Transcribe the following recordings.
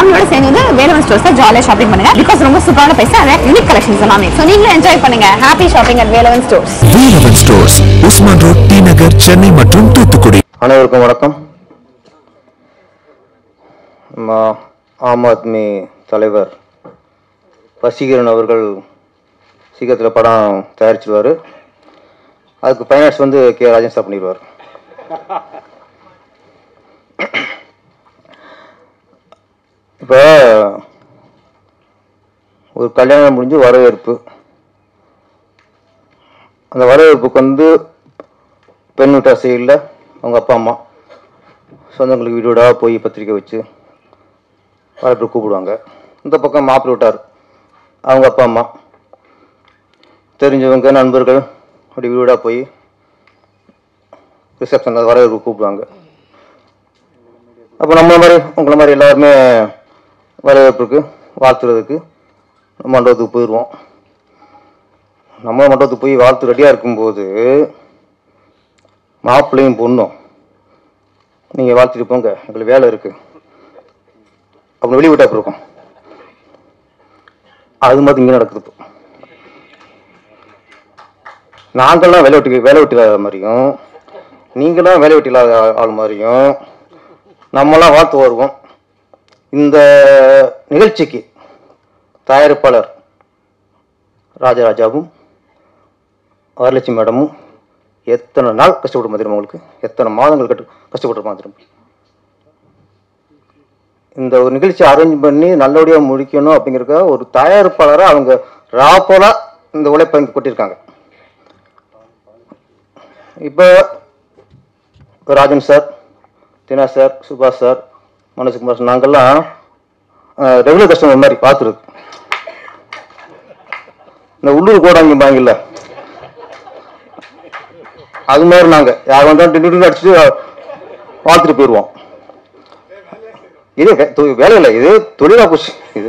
ஃபேமிலியோட சேர்ந்து வந்து வேலவன் ஸ்டோர்ஸ் ஜாலியாக ஷாப்பிங் பண்ணுங்க பிகாஸ் ரொம்ப சூப்பரான பைசா நிறைய யூனிக் கலெக்ஷன்ஸ் எல்லாமே ஸோ நீங்களும் என்ஜாய் பண்ணுங்க happy shopping at Velavan stores Velavan stores Usman road T Nagar Chennai மற்றும் தூத்துக்குடி அனைவருக்கும் வணக்கம் நம்ம ஆம் ஆத்மி தலைவர் வசீகரன் அவர்கள் சீக்கிரத்தில் படம் தயாரிச்சிருவார் அதுக்கு ஃபைனான்ஸ் வந்து கே ராஜன் சார் பண்ணிடுவார் இப்போ ஒரு கல்யாணம் முடிஞ்சு வரவேற்பு அந்த வரவேற்புக்கு வந்து பெண் வீட்டார் சைடில் அவங்க அப்பா அம்மா சொந்தங்களுக்கு வீடு வீடாக போய் பத்திரிக்கை வச்சு வரப்பு கூப்பிடுவாங்க இந்த பக்கம் மாப்பிள்ளை விட்டார் அவங்க அப்பா அம்மா தெரிஞ்சவங்க நண்பர்கள் அப்படி வீடு வீடாக போய் ரிசப்ஷன் வரவேற்பு கூப்பிடுவாங்க அப்போ நம்மள மாதிரி உங்களை மாதிரி எல்லாருமே வரவேற்புக்கு வாழ்த்துறதுக்கு மண்டபத்துக்கு போயிடுவோம் நம்ம மண்டபத்துக்கு போய் வாழ்த்து ரெடியாக இருக்கும்போது மாப்பிள்ளையும் பொண்ணும் நீங்கள் வாழ்த்துட்டு போங்க எங்களுக்கு வேலை இருக்குது அப்படின்னு வெளியே விட்டா இருக்கும் அது மாதிரி இங்கே நடக்குது இப்போ நாங்கள்லாம் வேலை விட்டு வேலை விட்டு இல்லாத மாதிரியும் நீங்களாம் வேலை விட்டு இல்லாத ஆள் ஆள் மாதிரியும் நம்மலாம் வாழ்த்து வருவோம் இந்த நிகழ்ச்சிக்கு தயாரிப்பாளர் ராஜராஜாவும் வரலட்சுமி மேடமும் எத்தனை நாள் கஷ்டப்பட்டு தெரியுமா உங்களுக்கு எத்தனை மாதங்கள் கட்டு கஷ்டப்பட்டுருப்பாங்க திரும்ப இந்த ஒரு நிகழ்ச்சி அரேஞ்ச் பண்ணி நல்லபடியாக முடிக்கணும் அப்படிங்கிறதுக்காக ஒரு தயாரிப்பாளராக அவங்க ராப்போலா இந்த உழைப்பை இங்கே கொட்டியிருக்காங்க இப்போ Rajan sir Dina sir Subash sir Manojkumar sir நாங்கள்லாம் ரெகுலர் கஸ்டமர் மாதிரி பார்த்துருக்கு இந்த உள்ளூர் கோடாங்கிம்பாங்கல்ல அது மாதிரி நாங்கள் யார் வந்தாலும் டிண்டு அடிச்சுட்டு பார்த்துட்டு போயிடுவோம் இது வே- தொ- வேலை இல்லை இது தொழிலா போச்சு இது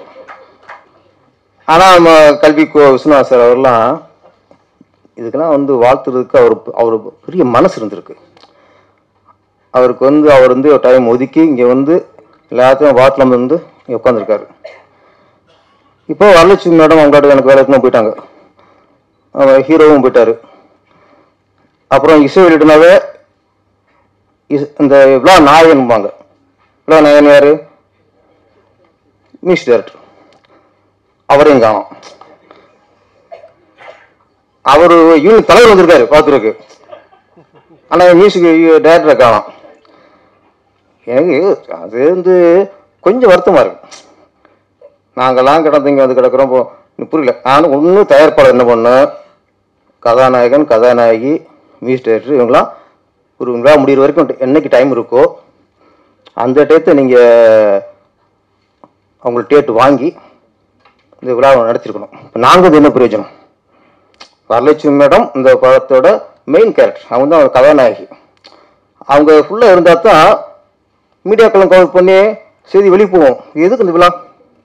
ஆனால் நம்ம கல்வி கோ விஸ்வநாத் சார் அவர்லாம் இதுக்கெல்லாம் வந்து வாழ்த்துறதுக்கு அவர் அவர் பெரிய மனசு இருந்திருக்கு அவருக்கு வந்து அவர் வந்து டைம் ஒதுக்கி இங்கே வந்து எல்லாத்தையும் வாட்டில் வந்து இங்கே உட்காந்துருக்காரு இப்போ வரலட்சுமி மேடம் அவங்கள்ட்ட எனக்கு வேலை இருக்குன்னு போயிட்டாங்க அவர் ஹீரோவும் போயிட்டாரு அப்புறம் இசை வெளியிட்டனாவே இஸ்- இந்த விழா நாயகன்பாங்க விழா நாயகன் யாரு மியூசிக் டைரக்டர் அவரையும் காணும் அவர் யூனிட் தலைவர் வந்திருக்காரு பார்த்துருக்கு ஆனால் மியூசிக் டைரக்டரை காணும் எனக்கு அது வந்து கொஞ்சம் வருத்தமாக இருக்கு நாங்கெல்லாம் கிடந்து இங்கே வந்து கிடக்குறோம் போ- எனக்கு புரியல நானும் ஒன்றும் தயாரிப்பாளர் என்ன பண்ணேன் கதாநாயகன் கதாநாயகி மியூசிக் டைரக்டர் இவங்களாம் ஒரு விழா முடிகிற வரைக்கும் என்னைக்கு டைம் இருக்கோ அந்த டேத்தை நீங்கள் அவங்களுக்கு டேட் வாங்கி இந்த விழாவை நடத்திருக்கணும் இப்போ நாங்கள் என்ன பிரயோஜனம் வரலட்சுமி மேடம் இந்த படத்தோட மெயின் கேரக்டர் அவங்க தான் கதாநாயகி அவங்க ஃபுல்லாக இருந்தால் தான் மீடியாக்கெல்லாம் கவர் பண்ணி செய்தி வெளியே போவோம் எதுக்கு இந்த விழா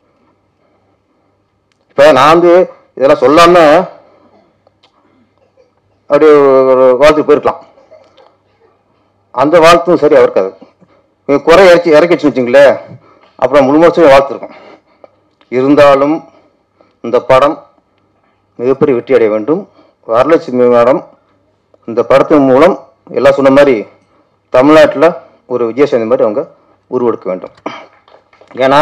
இப்போ நான் வந்து இதெல்லாம் சொல்லாமல் அப்படியே ஒரு வாழ்த்து போயிருக்கலாம் அந்த வாழ்த்தும் சரி இருக்காது நீங்க குறை இறச்சி இறக்கிச்சு வச்சுங்களேன் அப்புறம் முழு வருஷம் வாழ்த்துருக்கும் இருந்தாலும் இந்த படம் மிகப்பெரிய வெற்றி அடைய வேண்டும் வரலட்சுமி மேடம் இந்த படத்தின் மூலம் எல்லாம் சொன்ன மாதிரி தமிழ்நாட்டில் ஒரு விஜயசேந்தி மாதிரி அவங்க உருவெடுக்க வேண்டும் ஏன்னா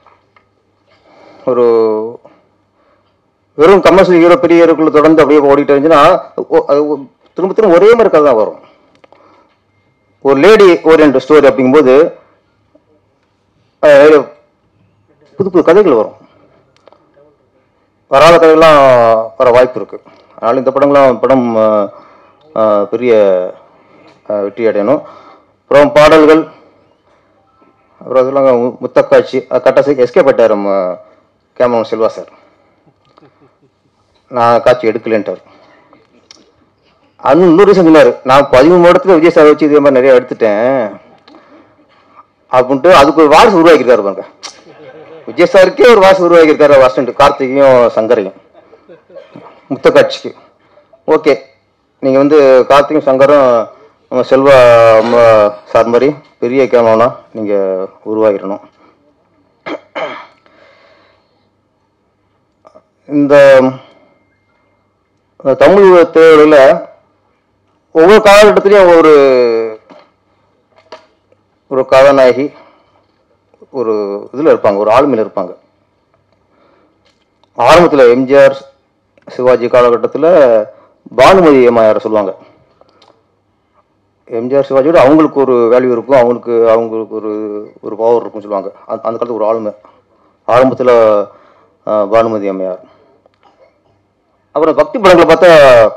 ஒரு வெறும் கமர்ஷியல் ஹீரோ பெரிய ஹீரோக்குள்ள தொடர்ந்து அப்படியே ஓடிட்டு இருந்துச்சுன்னா ஒ- அது ஒ- திரும்ப திரும்ப ஒரே மாதிரி கதை தான் வரும் ஒரு லேடி ஓரியன்ட் ஸ்டோரி அப்படிங்கும்போது அஹ், புது புது கதைகள் வரும் வராத கதைகள்லாம் வர வாய்ப்பு இருக்கு அதனால இந்த படங்கள்லாம் படம் அஹ், அஹ், பெரிய அஹ், வெற்றி அடையணும் அப்புறம் பாடல்கள் அப்புறம் அதெல்லாம் மு- முத்தக்காட்சி கட்டாசி எஸ்கே பட்டார் நம்ம கேமரன் செல்வா சார் நான் காட்சி எடுக்கலன்ட்டார் அது இன்னொரு ரீசன் சொன்னார் நான் பதிமூணு இடத்துல விஜய் சார் வச்சு இதே மாதிரி நிறைய எடுத்துட்டேன் அப்படின்ட்டு அதுக்கு ஒரு வாரிசு உருவாக்கியிருக்காரு பாருங்க விஜய் சாருக்கே ஒரு வாரிசு உருவாக்கியிருக்காரு வாசன்ட்டு கார்த்திகையும் சங்கரையும் முத்த காட்சிக்கு ஓகே நீங்கள் வந்து கார்த்திகும் சங்கரும் நம்ம செல்வா அம்மா சார் மாதிரி பெரிய கேமரா நீங்கள் உருவாக்கிடணும் இந்த அஹ், தமிழ் திரையுலகில் ஒவ்வொரு காலகட்டத்திலையும் ஒரு ஒரு கதாநாயகி ஒரு இதில் இருப்பாங்க ஒரு ஆளுமையில் இருப்பாங்க ஆரம்பத்தில் எம்ஜிஆர் சிவாஜி காலகட்டத்தில் பானுமதி அம்மையாரை சொல்லுவாங்க எம்ஜிஆர் சிவாஜியோட அவங்களுக்கு ஒரு வேல்யூ இருக்கும் அவங்களுக்கு அவங்களுக்கு ஒரு ஒரு பவர் இருக்கும்னு சொல்லுவாங்க அந்த அந்த காலத்துக்கு ஒரு ஆளுமை ஆரம்பத்தில் பானுமதி அம்மையார் அப்புறம் பக்தி படங்களை பார்த்தா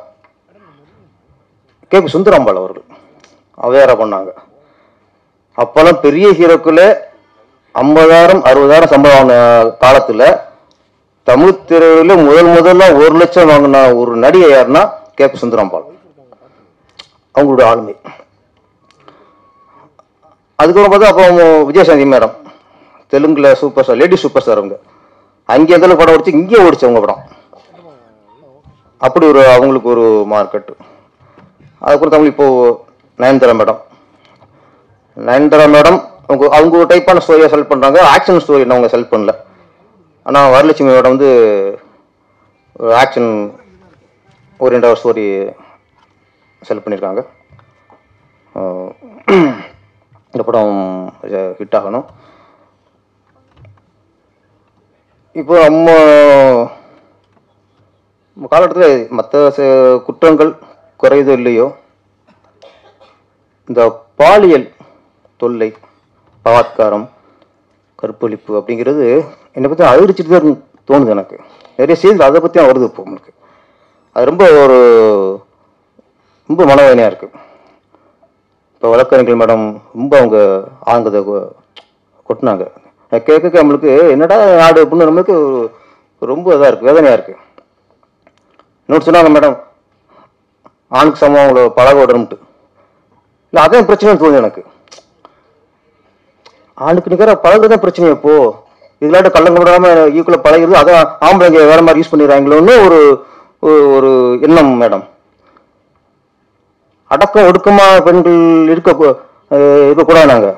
கே பி சுந்தராம்பாள் அவர்கள் அவையாரா பண்ணாங்க அப்போல்லாம் பெரிய ஹீரோக்குள்ள ஐம்பதாயிரம் அறுபதாயிரம் சம்பளம் காலத்தில் தமிழ் திரையில முதல் முதல்ல ஒரு லட்சம் வாங்கின ஒரு நடிகை யாருன்னா கே பி சுந்தராம்பாள் அவங்களோட ஆளுமை அதுக்கப்புறம் பார்த்தா அப்போ அவங்க விஜயசாந்தி மேடம் தெலுங்குல super star lady super star அவங்க அங்கே இருந்தாலும் படம் ஓடிச்சு இங்கே ஓடிச்சு அவங்க படம் அப்படி ஒரு அவங்களுக்கு ஒரு மார்க்கெட் அதுக்கப்புறம் தமிழ் இப்போ நயன்தாரா மேடம் நயன்தாரா மேடம் அவங்க அவங்க ஒரு டைப்பான ஸ்டோரியை செலக்ட் பண்ணுறாங்க ஆக்ஷன் ஸ்டோரி அவங்க செலக்ட் பண்ணல ஆனால் வரலட்சுமி மேடம் வந்து ஒரு ஆக்ஷன் ஓரியன்டாக ஸ்டோரி செலக்ட் பண்ணியிருக்காங்க அஹ் இந்த படம் ஹிட் ஆகணும் இப்போ நம்ம நம்ம காலகட்டத்தில் மற்ற குற்றங்கள் குறையுதோ இல்லையோ இந்த பாலியல் தொல்லை பலாத்காரம் கற்பழிப்பு அப்படிங்கிறது என்னை பற்றி அதிர்ச்சிட்டு தான் தோணுது எனக்கு நிறைய செய்திகள் அதை பற்றி வருது இப்போ உங்களுக்கு அது ரொம்ப ஒரு ரொம்ப மனவேதனையாக இருக்குது இப்போ வழக்கறிஞர்கள் மேடம் ரொம்ப அவங்க ஆங்கதை கொ- கொட்டினாங்க அதை கேட்க கேட்க நம்மளுக்கு என்னடா நாடு அப்படின்னு நம்மளுக்கு ஒரு- ரொம்ப இதாக இருக்குது வேதனையாக இருக்குது இன்னொரு சொன்னாங்க மேடம் ஆணுக்கு சமம் அவங்கள பழக விடணும்ட்டு இல்லை அதான் பிரச்சனைன்னு தோணுது எனக்கு ஆணுக்கு நிகர பழகுறது தான் பிரச்சனை இப்போ இதெல்லாட்ட கள்ளங்க விடாம ஈக்குவலாக பழகிறது அதான் ஆம்பளைங்க வேற மாதிரி யூஸ் பண்ணிடுறாங்களோன்னு ஒரு ஒரு- ஒரு எண்ணம் மேடம் அடக்கம் ஒடுக்கமா பெண்கள் இருக்க கூ- அஹ் இருக்கக்கூடாது நாங்க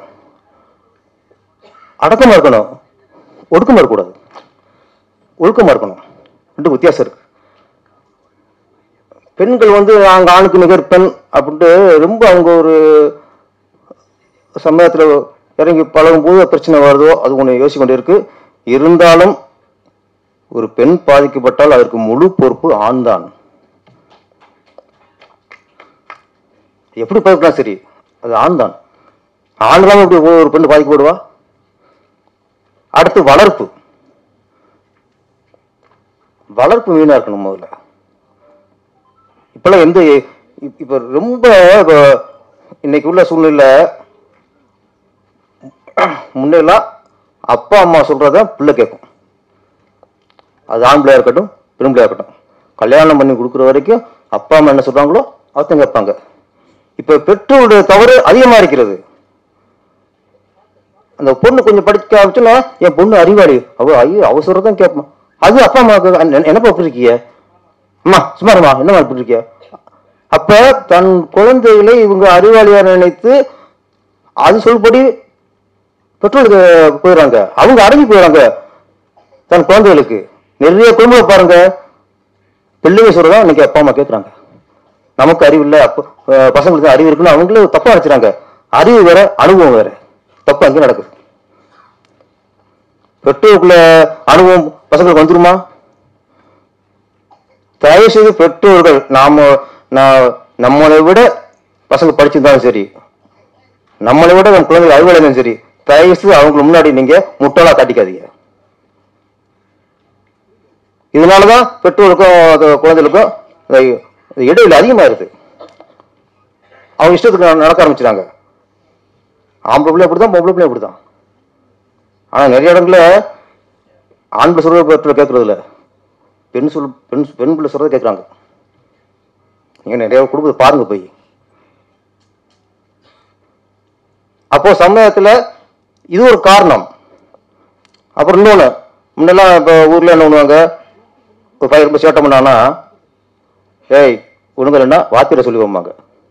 அடக்கமா இருக்கணும் ஒடுக்கமா இருக்கக்கூடாது ஒழுக்கமா இருக்கணும் ரெண்டு வித்தியாசம் இருக்கு பெண்கள் வந்து நாங்க ஆணுக்கு நிகர் பெண் அப்படின்ட்டு ரொம்ப அவங்க ஒரு சமயத்துல இறங்கி பழகும்போது பிரச்சனை வருதோ அது ஒன்று யோசிக்க வேண்டியிருக்கு இருந்தாலும் ஒரு பெண் பாதிக்கப்பட்டால் அதற்கு முழு பொறுப்பு ஆண்தான் எப்படி பார்க்கலாம் சரி அது ஆண் தான் ஆண் தான் எப்படி ஒரு பெண் பாதிக்கப்படுவா அடுத்து வளர்ப்பு வளர்ப்பு மீனா இருக்கணும் முதல்ல இப்பெல்லாம் எந்த இப்- இப்ப ரொம்ப இப்ப இன்னைக்கு உள்ள சூழ்நிலை முன்னெல்லாம் அப்பா அம்மா சொல்றத பிள்ளை கேட்கும் அது ஆண் பிள்ளையா இருக்கட்டும் பெண் பிள்ளையா இருக்கட்டும் கல்யாணம் பண்ணி கொடுக்குற வரைக்கும் அப்பா அம்மா என்ன சொல்றாங்களோ அதான் கேட்பாங்க இப்ப பெற்றோருடைய தவறு அதிகமா இருக்கிறது அந்த பொண்ணு கொஞ்சம் படிக்க ஆரம்பிச்சுன்னா என் பொண்ணு அறிவாளி அவ ஐயோ அவ சொல்றதான் கேட்போம் அது அப்பா அம்மாவுக்கு என்ன- என்னப்பா இப்படி இருக்கிய அம்மா சும்மா இருமா என்னம்மா இப்படி இருக்கிய அப்ப தன் குழந்தைகளை இவங்க அறிவாளியா நினைத்து அது சொல்படி பெற்றோருக்கு போயிடுறாங்க அவங்க அடங்கி போயிடுறாங்க தன் குழந்தைகளுக்கு நிறைய குடும்பம் பாருங்க பிள்ளைங்க சொல்றதா இன்னைக்கு அப்பா அம்மா கேட்குறாங்க நமக்கு அறிவு இல்லை அப்போ அஹ் பசங்களுக்கு தான் அறிவு இருக்குன்னு அவங்களே தப்பா நினைச்சுறாங்க அறிவு வேற அனுபவம் வேற தப்பு அங்கே நடக்குது பெற்றோருக்குள்ள அனுபவம் பசங்களுக்கு வந்துருமா தயவு செய்து பெற்றோர்கள் நாம நான் நம்மளை விட பசங்க படிச்சிருந்தாலும் சரி நம்மளை விட நம்ம குழந்தைகள் அறிவாளி இருந்தாலும் சரி தயவு செய்து அவங்களுக்கு முன்னாடி நீங்க முட்டாளா காட்டிக்காதீங்க இதனாலதான் பெற்றோருக்கும் அது குழந்தைகளுக்கும் இந்த இந்த இடைவெளி அதிகமா இருக்கு அவங்க இஷ்டத்துக்கு நட- நடக்க ஆரம்பிச்சிட்டாங்க ஆம்பளை பிள்ளை அப்படிதான் பொம்பளை பிள்ளை அப்படிதான் ஆனா நிறைய இடங்கள்ல ஆண் பிள்ளை சொல்றத பெற்றோர் கேட்கறது இல்ல பெண் சொல் பெண் பெண் பிள்ளை சொல்றதை கேட்கறாங்க நீங்க நிறைய குடும்பத்தை பாருங்க போய் அப்போ சமயத்துல இது ஒரு காரணம் அப்புறம் இன்னொன்னு முன்னெல்லாம் இப்போ ஊர்ல என்ன பண்ணுவாங்க ஒரு பையன் ரொம்ப சேட்டை பண்ணானா ஏய் ஒழுங்கலைன்னா வாத்தியரை சொல்லி வைப்பாங்க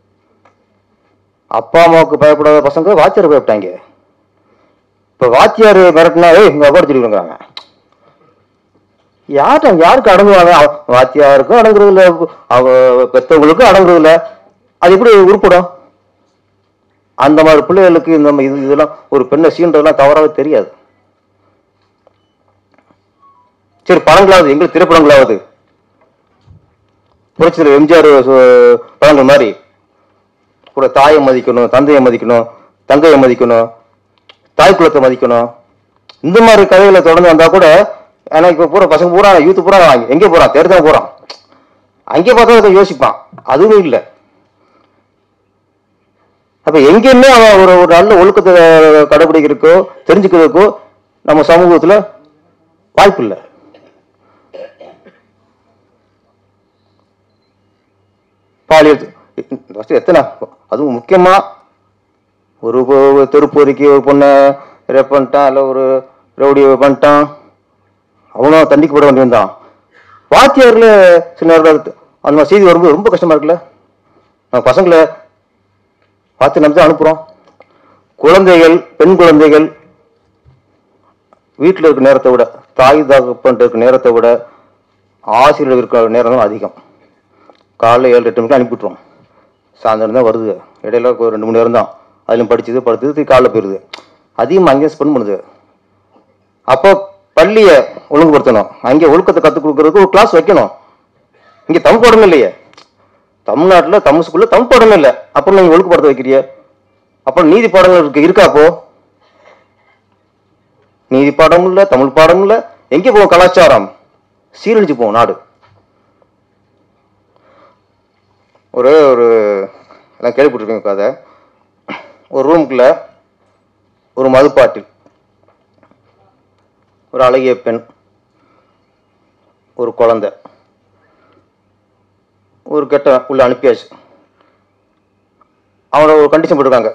அப்பா அம்மாவுக்கு பயப்படாத பசங்க வாத்தியாரை பயப்பட்டாங்க இப்ப வாத்தியார் மிரட்டினா ஏய் உங்க அப்பா சொல்லிக்கிறாங்க யார்ட்ட யாருக்கு அடங்குவாங்க அவ- வாத்தியாருக்கும் அடங்குறது இல்ல அவ பெத்தவங்களுக்கும் அடங்குறது இல்ல அது எப்படி உருப்படும் அந்த மாதிரி பிள்ளைகளுக்கு இந்த ம- இது இதெல்லாம் ஒரு பெண்ணை சீன்றதெல்லாம் தவறாக தெரியாது சரி படங்களாவது எங்களுக்கு திரைப்படங்களாவது புரட்சியில் எம்ஜிஆர் சு- படங்கள் மாதிரி கூட தாயை மதிக்கணும் தந்தையை மதிக்கணும் தங்கையை மதிக்கணும் தாய் குலத்தை மதிக்கணும் இந்த மாதிரி கதைகளை தொடர்ந்து வந்தா கூட ஏன்னா இப்ப பூரா பசங்க பூரா யூத் பூரா எங்கே போறான் தேர்தல் போறான் அங்கே பார்த்தா அதை யோசிப்பான் அதுவும் இல்லை அப்ப எங்கேயுமே அவன் ஒரு ஒரு நல்ல ஒழுக்கத்தை கடைபிடிக்கிறதுக்கோ தெரிஞ்சுக்கிறதுக்கோ நம்ம சமூகத்துல வாய்ப்பு இல்லை பாலியல் first எத்தனை அதுவும் முக்கியமா ஒரு பொ- தெருப்போதைக்கு ஒரு பொண்ணை ரேப் பண்ணிட்டான் இல்லை ஒரு ரவுடி பண்ணிட்டான் அவனும் தண்டிக்கப்பட வேண்டியிருந்தான் வாத்தியார்ல சில நேரம் அந்த மாதிரி செய்தி வரும்போது ரொம்ப கஷ்டமா இருக்குல்ல நம்ம பசங்களை பார்த்து நம்ம தான் அனுப்புறோம் குழந்தைகள் பெண் குழந்தைகள் வீட்டில் இருக்க நேரத்தை விட தாய் தகப்பன் இருக்க நேரத்தை விட ஆசிரியர் இருக்கிற நேரம் தான் அதிகம் காலைல ஏழு எட்டு மணிக்கு அனுப்பிவிட்ருவோம் சாயந்தரம் தான் வருது இடையில ஒரு ரெண்டு மணி நேரம் தான் அதிலும் படிச்சது படுத்தது திருப்பி காலைல போயிருது அதிகமாக அங்கேயே ஸ்பெண்ட் பண்ணுது அப்போ பள்ளியை ஒழுங்குபடுத்தணும் அங்கே ஒழுக்கத்தை கற்றுக் கொடுக்கறதுக்கு ஒரு கிளாஸ் வைக்கணும் இங்கே தமிழ் பாடமே இல்லையே தமிழ்நாட்டில் தமிழ் ஸ்கூலில் தமிழ் பாடமே இல்லை அப்புறம் நீங்கள் ஒழுங்குபடுத்த வைக்கிறிய அப்புறம் நீதி பாடங்கள் இருக்கு இருக்கா அப்போ நீதி பாடம் இல்லை தமிழ் பாடம் இல்லை எங்கே போகும் கலாச்சாரம் சீரழிஞ்சு போகும் நாடு ஒரு ஒரு எல்லாம் கேள்விப்பட்டிருக்கீங்க கதை ஒரு ரூமுக்குள்ள ஒரு மதுப்பாட்டில் ஒரு அழகிய பெண் ஒரு குழந்தை ஒரு கெட்ட உள்ள அனுப்பியாச்சு அவனை ஒரு கண்டிஷன் போட்டிருக்காங்க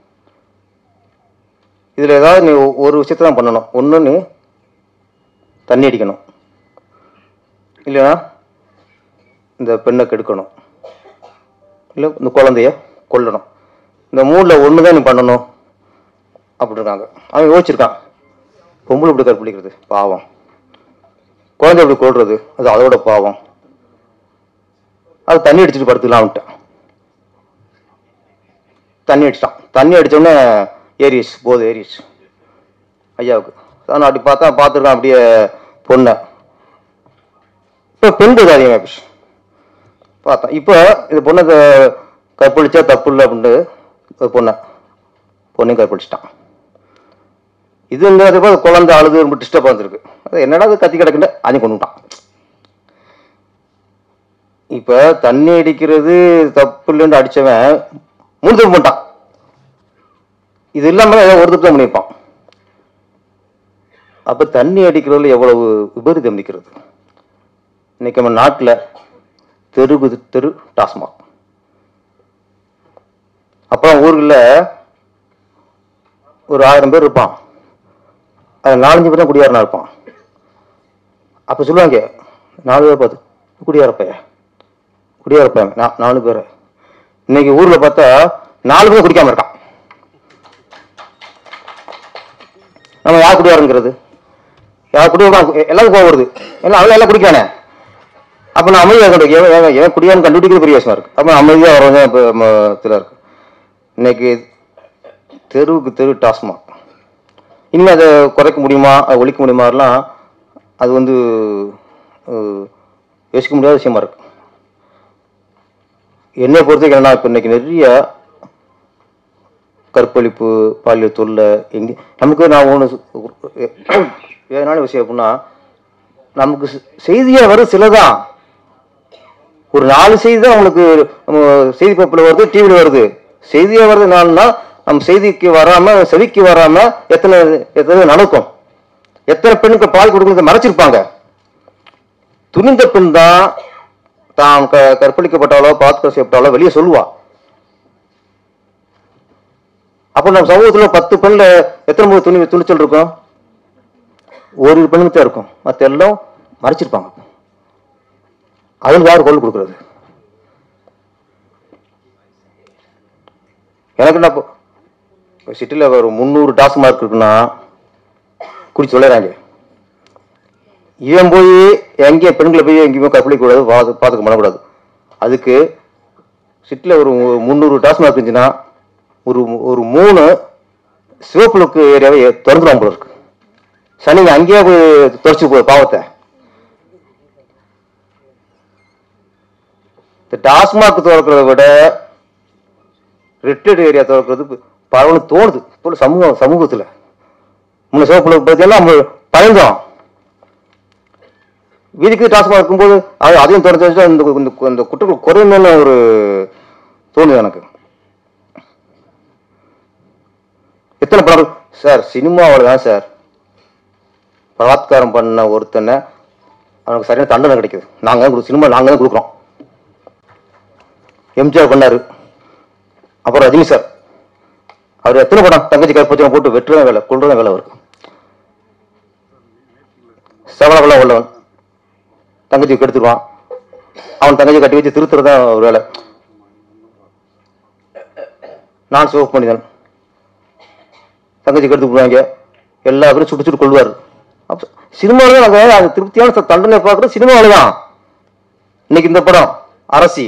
இதில் ஏதாவது நீ ஒ- ஒரு விஷயத்தை தான் பண்ணணும் ஒன்று நீ தண்ணி அடிக்கணும் இல்லைன்னா இந்த பெண்ணை கெடுக்கணும் இல்லை இந்த குழந்தைய கொல்லணும் இந்த மூணில் ஒன்று தான் நீ பண்ணணும் அப்படி இருக்காங்க அவன் யோசிச்சிருக்கான் பொம்பளை இப்படி கற்பழிக்கிறது பாவம் குழந்தை இப்படி கொள்றது அது அதோட பாவம் அது தண்ணி அடிச்சுட்டு படுத்துக்கலாம்ட்டான் தண்ணி அடிச்சிட்டான் தண்ணி அடிச்சோடனே ஏரிஸ் போது ஏரிஸ் ஐயாவுக்கு நான் அப்படி பார்த்தா பார்த்துருக்கான் அப்படியே பொண்ணை இப்போ பெண்கள் அதிகமாக போச்சு பார்த்தேன் இப்போ இது பொண்ணை க- கற்பழிச்சா தப்பு இல்லை அப்படின்ட்டு ஒரு பொண்ணை பொண்ணையும் கற்பழிச்சிட்டான் இது வந்து அது போல குழந்தை அழுது ரொம்ப டிஸ்டர்ப் வந்துருக்கு அது என்னடா அது கத்தி கிடக்குன்னு அதையும் கொண்டுட்டான் இப்போ தண்ணி அடிக்கிறது தப்பு இல்லைன்னு அடிச்சவன் மூணு தப்பு பண்ணிட்டான் இது இல்லாம ஏதோ ஒரு தப்பு தான் பண்ணியிருப்பான் அப்ப தண்ணி அடிக்கிறதுல எவ்வளவு விபரீதம் நிற்கிறது இன்னைக்கு நம்ம நாட்டுல தெருக்கு தெரு டாஸ்மாக் அப்புறம் ஊர்ல ஒரு ஆயிரம் பேர் இருப்பான் அது நாலஞ்சு பேர் தான் குடியாரனா இருப்பான் அப்ப சொல்லுவாங்க நாலு பேர் பார்த்து குடியாரப்பைய குடியாரப்பையன் நா- நாலு பேர் இன்னைக்கு ஊர்ல பார்த்தா நாலு பேர் குடிக்காம இருக்கான் நம்ம யார் குடியாருங்கிறது யார் குடியாரம் எல்லாரும் கோவம் வருது எல்லாம் அவளை எல்லாம் குடிக்கானே அப்ப நான் அமைதியாக கண்டு எவன் எவன் எவன் குடியான்னு கண்டுபிடிக்கிறது பெரிய விஷயமா இருக்கு அப்ப அமைதியா வரவங்க இப்போ இதில் இருக்கு இன்னைக்கு தெருவுக்கு தெரு டாஸ்மாக் இனிமே அதை குறைக்க முடியுமா அதை ஒழிக்க முடியுமாலாம் அது வந்து அஹ், யோசிக்க முடியாத விஷயமா இருக்கு என்னை பொறுத்தவரைக்கும் என்னன்னா இப்போ இன்னைக்கு நிறைய கற்பழிப்பு பாலியல் தொல்லை எங்க நமக்கு நான் ஒன்று வேதனான விஷயம் அப்படின்னா நமக்கு செ- செய்தியா வரும் சிலதான் ஒரு நாலு செய்தி தான் உங்களுக்கு நம்ம செய்தி பேப்பர்ல வருது டிவியில் வருது செய்தியா வருது நாலுனா நம்ம செய்திக்கு வராம செவிக்கு வராம எத்தனை எத்தனை நடக்கும் எத்தனை பெண்ணுக்கு பால் கொடுக்கறத மறைச்சிருப்பாங்க துணிந்த பெண் தான் தான் க கற்பழிக்கப்பட்டாலோ பாதுகாப்பு செய்யப்பட்டாலோ வெளியே சொல்லுவா அப்ப நம்ம சமூகத்துல பத்து பெண்ல எத்தனை மூணு துணி துணிச்சல் இருக்கும் ஒரு பெண்ணுக்கு தான் இருக்கும் மத்த எல்லாம் மறைச்சிருப்பாங்க அதுக்கு யார் கொள் கொடுக்கறது எனக்கு என்ன சிட்டியில் ஒரு முந்நூறு டாஸ்மார்க் இருக்குன்னா குடிச்சு விளையாடுறாங்க இவன் போய் எங்கேயே பெண்களை போய் எங்கேயுமே கற்பழிக்க கூடாது பார்த்து பார்த்துக்க பண்ணக்கூடாது அதுக்கு சிட்டியில் ஒரு முந்நூறு டாஸ்மாக் இருந்துச்சுன்னா ஒரு ஒரு மூணு சிவப்புழுக்கு ஏரியாவை திறந்துடும் போல இருக்கு சனிங்க அங்கேயே போய் துறைச்சு போய் பாவத்தை இந்த டாஸ்மாக் திறக்கிறத விட ரிட்டையர்டு ஏரியா திறக்கிறது பரவல் தோணுது இப்போ சமூக சமூகத்தில் முன்ன சிவப்புழுக்கு பற்றியெல்லாம் நம்ம பயந்தோம் வீதிக்கு டாஸ்மாக் இருக்கும்போது அது அதையும் திறந்து வச்சா இந்த இந்த இந்த குற்றங்கள் குறையுமேனு ஒரு தோணுது எனக்கு எத்தனை படம் சார் சினிமாவில் தான் சார் பலாத்காரம் பண்ண ஒருத்தனை அவனுக்கு சரியான தண்டனை கிடைக்குது நாங்கள் தான் சினிமா நாங்கள் தான் கொடுக்குறோம் எம்ஜிஆர் பண்ணாரு அப்புறம் ரஜினி சார் அவர் எத்தனை படம் தங்கச்சி கற்பச்சனை போட்டு வெட்டுறதான் வேலை கொள்றதான் வேலை அவருக்கு சவளவள உள்ளவன் தங்கச்சி கெடுத்துருவான் அவன் தங்கச்சி கட்டி வச்சு திருத்துறதா ஒரு வேலை நான் சிவப்பு மனிதன் தங்கச்சி கெடுத்து போடுவாங்க எல்லா பேரும் சுட்டு சுட்டு கொள்வார் அப்ப சினிமாவில் தான் நாங்கள் அது திருப்தியான ச- தண்டனை பார்க்குறது சினிமாவில் தான் இன்னைக்கு இந்த படம் அரசி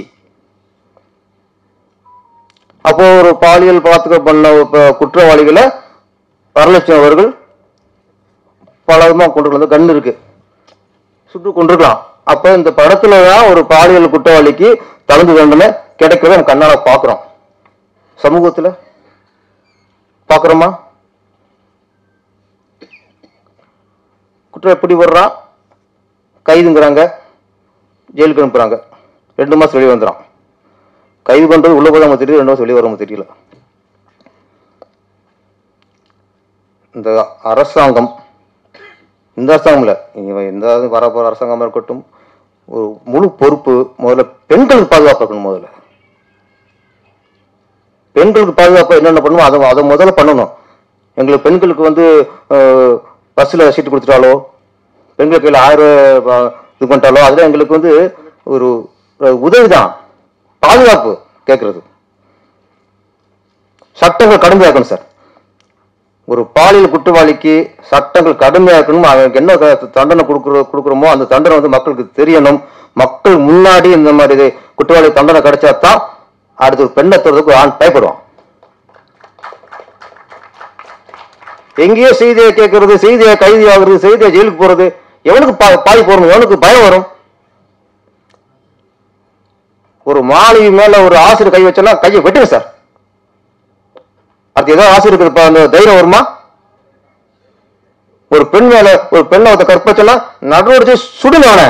அப்போ ஒரு பாலியல் பாத்துக்க பண்ண ப- குற்றவாளிகளை வரலட்சுமி அவர்கள் பல விதமாக கொண்டு வந்து கண் இருக்கு சுட்டு கொண்டிருக்கலாம் அப்ப இந்த படத்துல தான் ஒரு பாலியல் குற்றவாளிக்கு தகுந்த தண்டனை கிடைக்கிறத நம்ம கண்ணால பாக்குறோம் சமூகத்துல பாக்குறோமா குற்றம் எப்படி வர்றான் கைதுங்கிறாங்க ஜெயிலுக்கு அனுப்புறாங்க ரெண்டு மாசம் வெளியே வந்துடும் கைது பண்றது உள்ள போய் நம்ம தெரியும் ரெண்டு மாசம் வெளியே வர தெரியல இந்த அரசாங்கம் இந்த அரசாங்கம் இல்லை இவன் எந்த வரப்போற அரசாங்கமா இருக்கட்டும் ஒரு முழு பொறுப்பு முதல்ல பெண்களுக்கு பாதுகாப்பு இருக்கணும் முதல்ல பெண்களுக்கு பாதுகாப்பு என்னென்ன பண்ணுமோ அதை அதை முதல்ல பண்ணணும் எங்களுக்கு பெண்களுக்கு வந்து பஸ்ஸில் சீட்டு கொடுத்துட்டாலோ பெண்கள் கையில் ஆயிரம் ரூபாய் இது பண்ணிட்டாலோ அதெல்லாம் எங்களுக்கு வந்து ஒரு உதவி தான் பாதுகாப்பு கேட்கறது சட்டங்கள் கடுமையாக்கணும் சார் ஒரு பாலியல் குற்றவாளிக்கு சட்டங்கள் கடுமையாக்கணும் அவனுக்கு என்ன த- தண்டனை கொடுக்குற கொடுக்குறோமோ அந்த தண்டனை வந்து மக்களுக்கு தெரியணும் மக்கள் முன்னாடி இந்த மாதிரி இது குற்றவாளி தண்டனை கிடைச்சா தான் அடுத்து ஒரு பெண்ணை தொடர்றதுக்கு ஒரு ஆண் பயப்படுவான் எங்கேயோ செய்தியை கேட்கறது செய்தியை கைதி ஆகுறது செய்தியை ஜெயிலுக்கு போறது எவனுக்கு பா- பாய் போடணும் எவனுக்கு பயம் வரும் ஒரு மாணவி மேல ஒரு ஆசிரியர் கை வச்சோன்னா கையை வெட்டுங்க சார் அது ஏதோ ஆசை இருக்குது அந்த தைரியம் வருமா ஒரு பெண் மேல ஒரு பெண்ணை ஒருத்த கற்பச்செல்லாம் நடுவடிச்சு சுடுங்க அவனை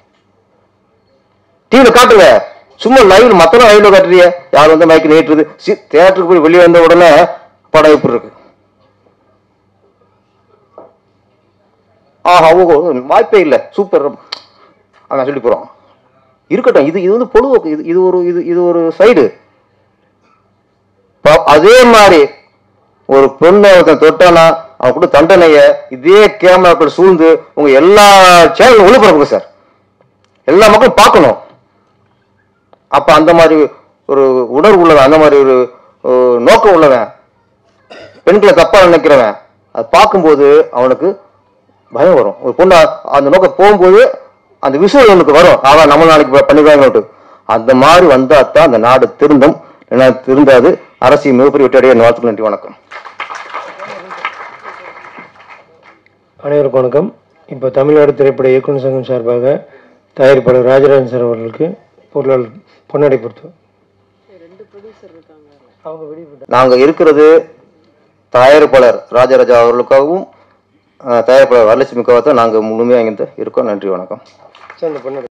டிவில காட்டுங்க சும்மா லைவ் மத்தன லைவ்ல காட்டுறிய யார் வந்து மைக்கு நீட்டுறது தியேட்டருக்கு போய் வெளியே வந்த உடனே படம் எப்படி இருக்கு ஆஹா ஓஹோ வாய்ப்பே இல்லை சூப்பர் அவன் சொல்லி போறோம் இருக்கட்டும் இது இது வந்து பொழுதுபோக்கு இது இது ஒரு இது இது ஒரு சைடு ப- அதே மாதிரி ஒரு பெண்ணை ஒருத்தன் தொட்டானா அவன் கூட தண்டனைய இதே கேமராக்கள் சூழ்ந்து உங்க எல்லா சேனலும் ஒளிபரப்புங்க சார் எல்லா மக்களும் பார்க்கணும் அப்ப அந்த மாதிரி ஒரு உணர்வு உள்ளவன் அந்த மாதிரி ஒரு ஒரு நோக்கம் உள்ளவன் பெண்களை தப்பா நினைக்கிறவன் அது பார்க்கும்போது அவனுக்கு பயம் வரும் ஒரு பொண்ணு அந்த நோக்கம் போகும்போது அந்த விஷயம் அவனுக்கு வரும் அவன் நம்ம நாளைக்கு பண்ணிடுவாங்கன்ட்டு அந்த மாதிரி வந்தா தான் அந்த நாடு திருந்தும் இல்லைன்னா திருந்தாது அரசியல் மிகப்பெரிய வெற்றியடைய என் வாழ்த்துக்கள் நன்றி வணக்கம் அனைவருக்கும் வணக்கம் இப்போ தமிழ்நாடு திரைப்பட இயக்குநர் சங்கம் சார்பாக தயாரிப்பாளர் ராஜராஜன் சார் அவர்களுக்கு பொருளாளர் பொன்னாடை பொறுத்து அவங்க வெளியிட்ட நாங்க இருக்கிறது தயாரிப்பாளர் ராஜராஜா அவர்களுக்காகவும் அஹ், தயாரிப்பாளர் வரலட்சுமிக்காக தான் நாங்க முழுமையாக இங்க இருக்கோம் நன்றி வணக்கம் சார் இந்த பொன்னாடை